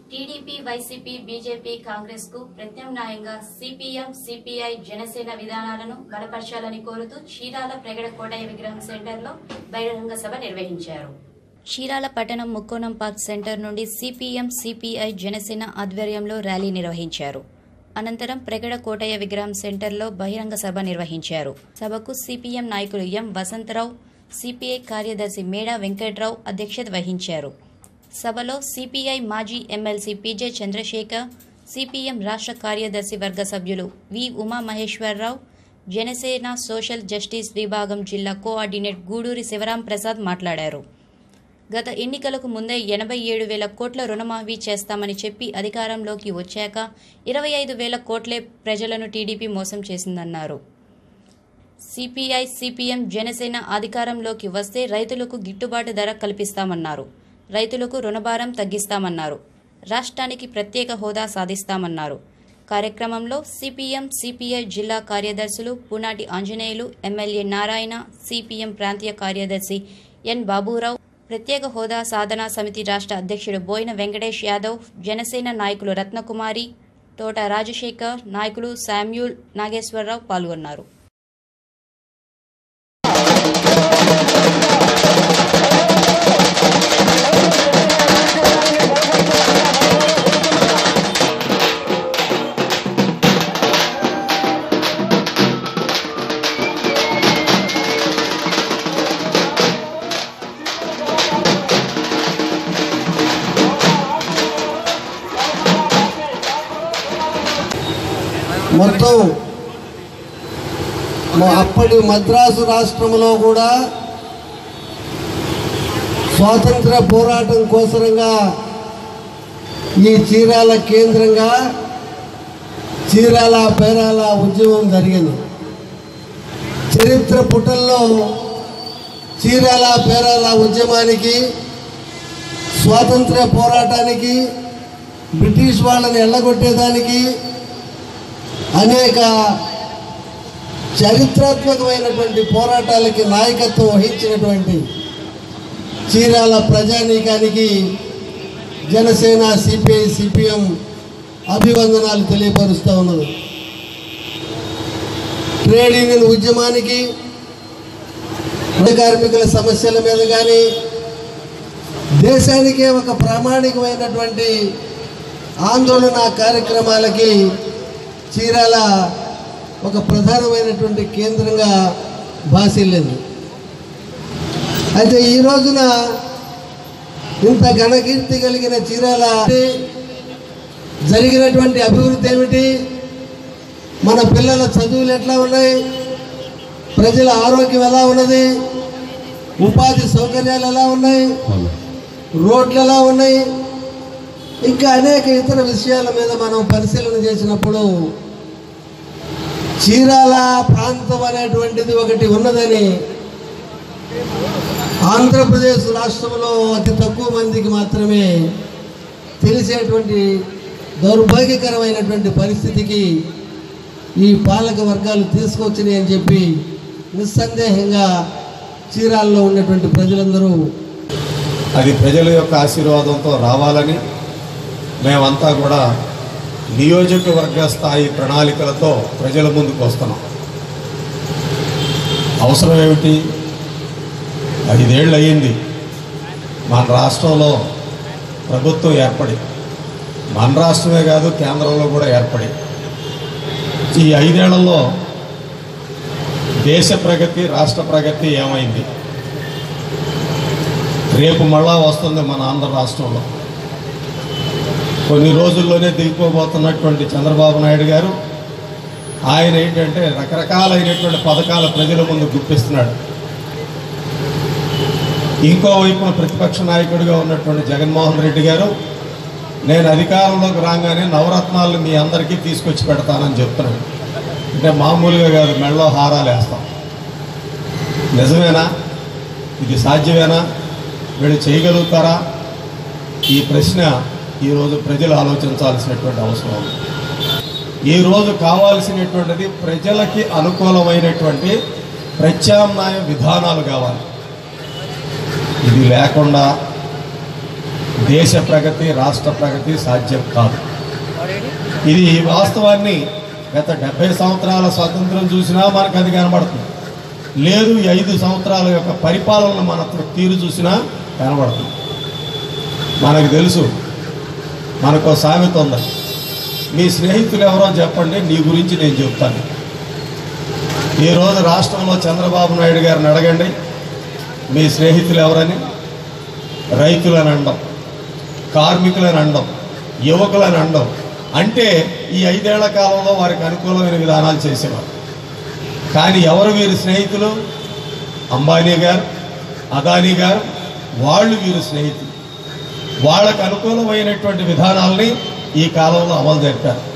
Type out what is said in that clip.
TDP YCP BJP Congress కు ప్రత్యామ్నాయంగా CPM CPI Janasena విధానాలను బలపరచాలని కోరుతూ చీరాల ప్రగడ కోటయ్య విగ్రహం సెంటర్లో బహిరంగ సభ నిర్వహించారు చీరాల పట్టణం ముక్కోణం పార్క్ సెంటర్ నుండి సిపిఎం సిపిఐ జనసేన ఆధ్వర్యంలో ర్యాలీ నిర్వహించారు అనంతరం ప్రగడ కోటయ్య విగ్రహం సెంటర్లో బహిరంగ సభ నిర్వహించారు సభకు సిపిఎం నాయకులు ఎం వసంతరావు సిపిఐ కార్యదర్శి మేడా వెంకట్రావు అధ్యక్షత వహించారు సభలో సిపిఐ మాజీ ఎమ్మెల్సీ పీజే చంద్రశేఖర్ సిపిఎం రాష్ట్ర కార్యదర్శి వర్గ సభ్యులు V Uma Maheswararao Janasena social justice విభాగం జిల్లా కోఆర్డినేట్ గూడూరి శివరాం ప్రసాద్ మాట్లాడారు గత ఎన్నికలకు ముందే ఎనభై ఏడు వేల కోట్ల రుణమాఫీ చేస్తామని చెప్పి అధికారంలోకి వచ్చాక ఇరవై ఐదు వేల కోట్లే ప్రజలను టీడీపీ మోసం చేసిందన్నారు సిపిఐ సిపిఎం జనసేన అధికారంలోకి వస్తే రైతులకు గిట్టుబాటు ధర కల్పిస్తామన్నారు రైతులకు రుణభారం తగ్గిస్తామన్నారు రాష్ట్రానికి ప్రత్యేక హోదా సాధిస్తామన్నారు కార్యక్రమంలో సిపిఎం సిపిఐ జిల్లా కార్యదర్శులు పునాటి ఆంజనేయులు ఎమ్మెల్యే నారాయణ సిపిఎం ప్రాంతీయ కార్యదర్శి ఎన్ బాబురావు ప్రత్యేక హోదా సాధనా సమితి రాష్ట్ర అధ్యక్షుడు బోయిన వెంకటేష్ యాదవ్ జనసేన నాయకులు రత్నకుమారి తోట రాజశేఖర్ నాయకులు శామ్యూల్ నాగేశ్వరరావు పాల్గొన్నారు మొత్తం మా అప్పటి మద్రాసు రాష్ట్రంలో కూడా స్వాతంత్ర పోరాటం కోసరంగా ఈ చీరాల కేంద్రంగా చీరాల పేరాల ఉద్యమం జరిగింది చరిత్ర పుటల్లో చీరాల పేరాల ఉద్యమానికి స్వాతంత్ర పోరాటానికి బ్రిటిష్ వాళ్ళని ఎల్లగొట్టేదానికి అనేక చరిత్రాత్మకమైనటువంటి పోరాటాలకి నాయకత్వం వహించినటువంటి చీరాల ప్రజానీకానికి జనసేన సిపిఐ సిపిఎం అభివందనాలు తెలియపరుస్తూ ఉన్నది ట్రేడ్ యూనియన్ ఉద్యమానికి రుణ కార్మికుల సమస్యల మీద కానీ దేశానికే ఒక ప్రామాణికమైనటువంటి ఆందోళన కార్యక్రమాలకి చీరాల ఒక ప్రధానమైనటువంటి కేంద్రంగా భాసిల్లింది అయితే ఈ రోజున ఇంత ఘనకీర్తి కలిగిన చీరాల జరిగినటువంటి అభివృద్ధి ఏమిటి మన పిల్లల చదువులు ఎట్లా ఉన్నాయి ప్రజల ఆరోగ్యం ఎలా ఉన్నది ఉపాధి సౌకర్యాలు ఎలా ఉన్నాయి రోడ్లు ఎలా ఉన్నాయి ఇంకా అనేక ఇతర విషయాల మీద మనం పరిశీలన చేసినప్పుడు చీరాల ప్రాంతం అనేటువంటిది ఒకటి ఉన్నదని ఆంధ్రప్రదేశ్ రాష్ట్రంలో అతి తక్కువ మందికి మాత్రమే తెలిసేటువంటి దౌర్భాగ్యకరమైనటువంటి పరిస్థితికి ఈ పాలక వర్గాలు తీసుకొచ్చినాయి అని చెప్పి నిస్సందేహంగా చీరాల్లో ఉన్నటువంటి ప్రజలందరూ అది ప్రజల యొక్క ఆశీర్వాదంతో రావాలని మేమంతా కూడా నియోజకవర్గ స్థాయి ప్రణాళికలతో ప్రజల ముందుకు వస్తున్నాం అవసరం ఏమిటి ఐదేళ్ళు అయ్యింది మన రాష్ట్రంలో ప్రభుత్వం ఏర్పడి మన రాష్ట్రమే కాదు కేంద్రంలో కూడా ఏర్పడి ఈ ఐదేళ్లలో దేశ ప్రగతి రాష్ట్ర ప్రగతి ఏమైంది రేపు మళ్ళా వస్తుంది మన ఆంధ్ర రాష్ట్రంలో కొన్ని రోజుల్లోనే దిగిపోబోతున్నటువంటి చంద్రబాబు నాయుడు గారు ఆయన ఏంటంటే రకరకాలైనటువంటి పథకాలు ప్రజల ముందు గుప్పిస్తున్నాడు ఇంకో వైపున ప్రతిపక్ష నాయకుడిగా ఉన్నటువంటి జగన్మోహన్ రెడ్డి గారు నేను అధికారంలోకి రాగానే నవరత్నాలు మీ అందరికీ తీసుకొచ్చి పెడతానని చెప్తున్నాడు అంటే మామూలుగా కాదు మెళ్ళలో హారాలు వేస్తాం నిజమేనా ఇది సాధ్యమేనా వీళ్ళు చేయగలుగుతారా ఈ ప్రశ్న ఈరోజు ప్రజలు ఆలోచించాల్సినటువంటి అవసరం ఉంది ఈరోజు కావాల్సినటువంటిది ప్రజలకి అనుకూలమైనటువంటి ప్రత్యామ్నాయ విధానాలు కావాలి ఇది లేకుండా దేశ ప్రగతి రాష్ట్ర ప్రగతి సాధ్యం కాదు ఇది ఈ వాస్తవాన్ని గత డెబ్బై సంవత్సరాల స్వాతంత్రం చూసినా మనకు అది కనబడుతుంది లేదు ఈ ఐదు సంవత్సరాల యొక్క పరిపాలన మన తీరు చూసినా కనబడుతుంది మనకు తెలుసు మనకు సామెత ఉంది మీ స్నేహితులు ఎవరో చెప్పండి నీ గురించి నేను చెప్తాను ఈరోజు రాష్ట్రంలో చంద్రబాబు నాయుడు గారిని అడగండి మీ స్నేహితులు ఎవరని రైతులని అండం కార్మికులని అండం యువకులని అండం అంటే ఈ ఐదేళ్ల కాలంలో వారికి అనుకూలమైన విధానాలు చేసేవారు కానీ ఎవరు వీరి స్నేహితులు అంబానీ గారు అదానీ గారు వాళ్ళు వీరు స్నేహితులు వాళ్ళకు అనుకూలమైనటువంటి విధానాల్ని ఈ కాలంలో అమలు జరిపారు